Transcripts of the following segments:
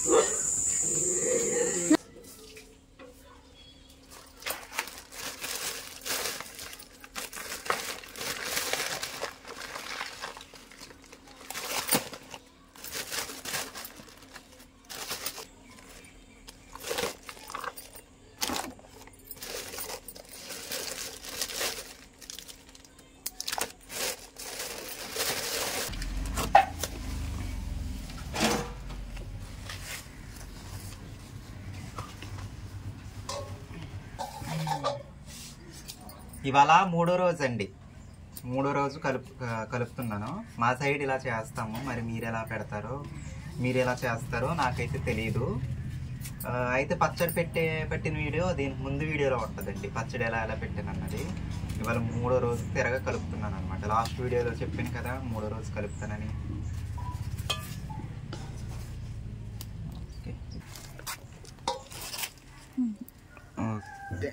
ఇవాళ మూడో రోజు అండి మూడో రోజు కలుపు కలుపుతున్నాను మా సైడ్ ఇలా చేస్తాము మరి మీరు ఎలా పెడతారో మీరు ఎలా చేస్తారో నాకైతే తెలియదు ఆ, అయితే పచ్చడి పెట్టే పెట్టిన వీడియో దీనికి ముందు వీడియోలో ఉంటుందండి పచ్చడి ఎలా ఎలా పెట్టాను అన్నది ఇవాళ మూడో రోజు తిరగ కలుపుతున్నాను అనమాట లాస్ట్ వీడియోలో చెప్పాను కదా మూడో రోజు కలుపుతానని ఓకే. ఓకే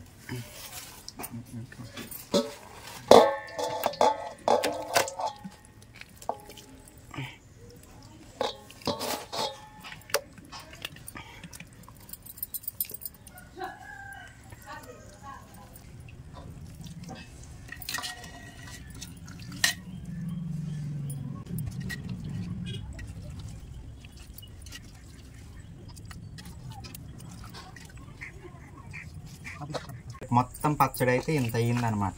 మొత్తం పచ్చడి అయితే ఇంత అయ్యిందనమాట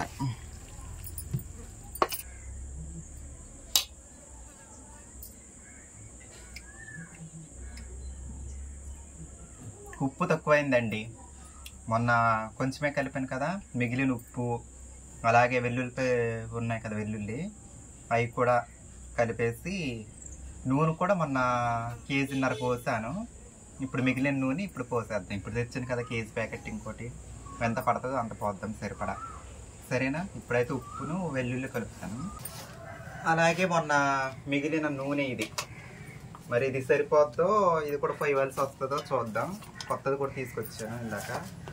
ఉప్పు తక్కువైందండి మొన్న కొంచెమే కలిపాను కదా మిగిలిన ఉప్పు అలాగే వెల్లుల్లిపై ఉన్నాయి కదా వెల్లుల్లి అవి కూడా కలిపేసి నూనె కూడా మొన్న కేజీన్నర పోసాను ఇప్పుడు మిగిలిన నూనె ఇప్పుడు పోసేద్దాం ఇప్పుడు తెచ్చాను కదా కేజీ ప్యాకెట్ ఇంకోటి ఎంత పడుతుందో అంత పోద్దాం సరిపడా సరేనా ఇప్పుడైతే ఉప్పును వెల్లుల్లి కలుపుతాను అలాగే మొన్న మిగిలిన నూనె ఇది మరి ఇది సరిపోద్దో ఇది కూడా పోయవలసి వస్తుందో చూద్దాం కొత్తది కూడా తీసుకొచ్చాను ఇందాక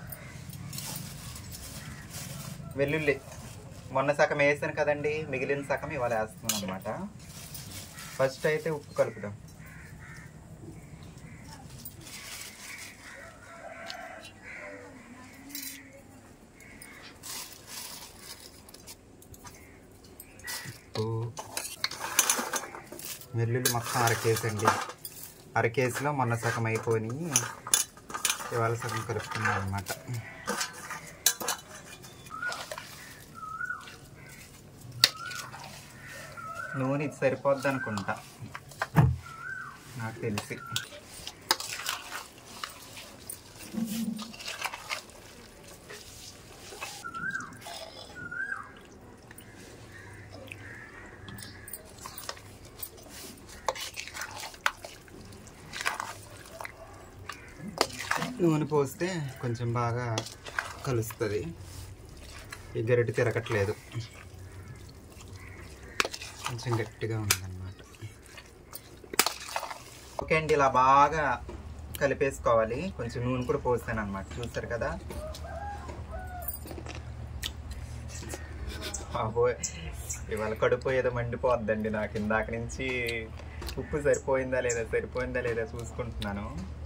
వెల్లుల్లి మొన్న సగం వేసాను కదండి మిగిలిన సగం ఇవాళ వేస్తున్నాను అనమాట ఫస్ట్ అయితే ఉప్పు కలుపుదాం ఉప్పు వెల్లుల్లి మొత్తం అరకేసి అండి అరకేసిలో మొన్న సగం అయిపోయి ఇవాళ సగం కలుపుకున్నాం అనమాట నూనె ఇది సరిపోద్ది అనుకుంటా నాకు తెలిసి నూనె పోస్తే కొంచెం బాగా కలుస్తుంది ఈ గరిటె తిరగట్లేదు కొంచెం గట్టిగా ఉందన్నమాట ఓకే అండి ఇలా బాగా కలిపేసుకోవాలి కొంచెం నూనె కూడా పోస్తాను అనమాట చూస్తారు కదా బాబోయ్ ఇవాళ కడుపు ఏదో మండిపోద్దండి నాకు ఇందాక నుంచి ఉప్పు సరిపోయిందా లేదా సరిపోయిందా లేదా చూసుకుంటున్నాను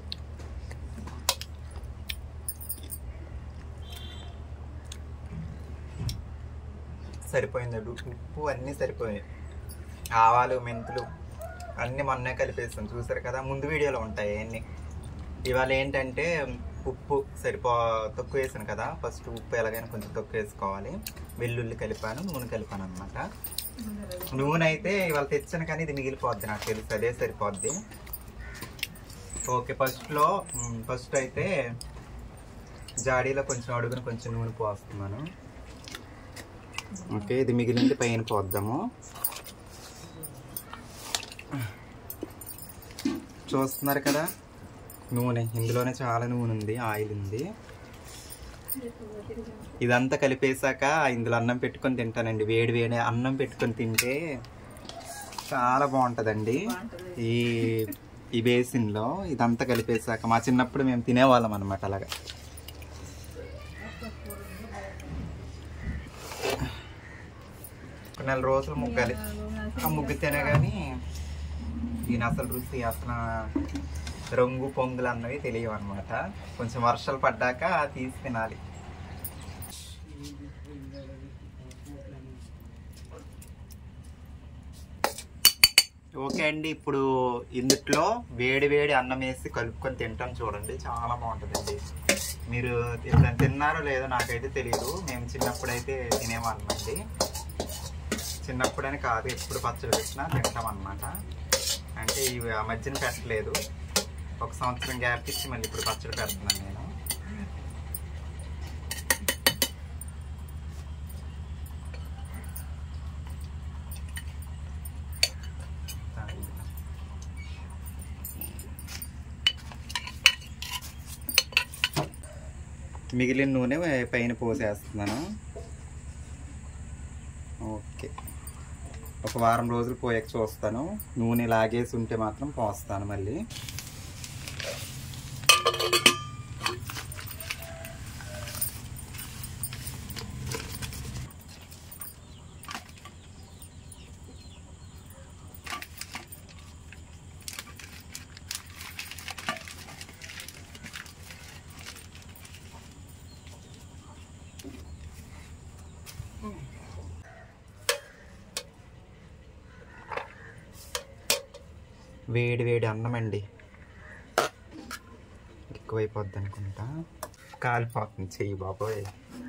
సరిపోయింది ఉప్పు అన్నీ సరిపోయాయి ఆవాలు మెంతులు అన్నీ మొన్నే కలిపేస్తాం చూసారు కదా ముందు వీడియోలో ఉంటాయి అన్నీ ఇవాళ ఏంటంటే ఉప్పు సరిపో తక్కువ వేసాను కదా ఫస్ట్ ఉప్పు ఎలాగైనా కొంచెం తక్కువ వేసుకోవాలి వెల్లుల్లి కలిపాను నూనె కలిపాను అనమాట నూనె అయితే ఇవాళ తెచ్చాను కానీ ఇది మిగిలిపోద్ది నాకు తెలుసు అదే సరిపోద్ది ఓకే ఫస్ట్లో ఫస్ట్ అయితే జాడీలో కొంచెం అడుగున కొంచెం నూనె పోస్తున్నాను ఓకే ఇది మిగిలింది పైన పోద్దాము చూస్తున్నారు కదా నూనె ఇందులోనే చాలా నూనె ఉంది ఆయిల్ ఉంది ఇదంతా కలిపేశాక ఇందులో అన్నం పెట్టుకొని తింటానండి వేడి వేడి అన్నం పెట్టుకొని తింటే చాలా బాగుంటుందండి ఈ ఈ బేసిన్లో ఇదంతా కలిపేశాక మా చిన్నప్పుడు మేము తినేవాళ్ళం అనమాట అలాగా ఒక నెల రోజులు ముగ్గాలి ఆ ముగ్గితేనే కానీ దీని అసలు రుచి అసలు రంగు పొంగులు అన్నవి తెలియవు అనమాట కొంచెం వర్షాలు పడ్డాక తీసి తినాలి ఓకే అండి ఇప్పుడు ఇందుట్లో వేడి వేడి అన్నం వేసి కలుపుకొని తింటాం చూడండి చాలా బాగుంటుందండి మీరు ఎప్పుడైనా తిన్నారో లేదో నాకైతే తెలియదు మేము చిన్నప్పుడైతే తినేవాళ్ళం అండి చిన్నప్పుడని కాదు ఎప్పుడు పచ్చడి పెట్టినా తింటాం అనమాట అంటే ఇవి ఆ మధ్యన పెట్టలేదు ఒక సంవత్సరం గ్యాప్ ఇచ్చి మళ్ళీ ఇప్పుడు పచ్చడి పెడుతున్నాను నేను మిగిలిన నూనె పైన పోసేస్తున్నాను ఓకే ఒక వారం రోజులు పోయాక చూస్తాను నూనె లాగేసి ఉంటే మాత్రం పోస్తాను మళ్ళీ వేడి వేడి అన్నం అండి ఎక్కువైపోద్ది అనుకుంటా కాలిపోతుంది చెయ్యి బాబోయ్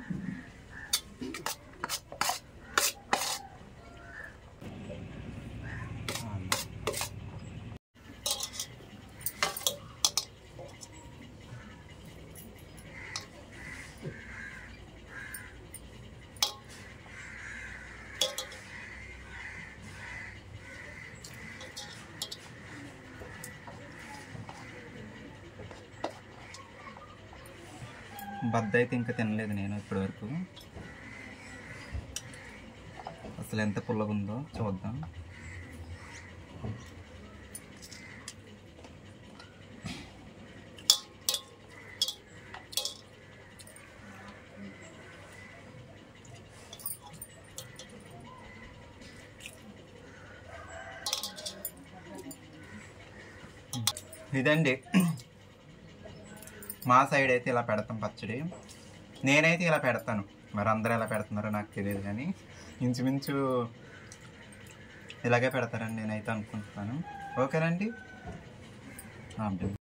బద్ద అయితే ఇంకా తినలేదు నేను ఇప్పటి వరకు అసలు ఎంత పుల్లగా ఉందో చూద్దాం ఇదండి మా సైడ్ అయితే ఇలా పెడతాం పచ్చడి నేనైతే ఇలా పెడతాను మరి అందరూ ఎలా పెడుతున్నారో నాకు తెలియదు కానీ ఇంచుమించు ఇలాగే పెడతారని నేనైతే అనుకుంటున్నాను ఓకేనండి ఆ,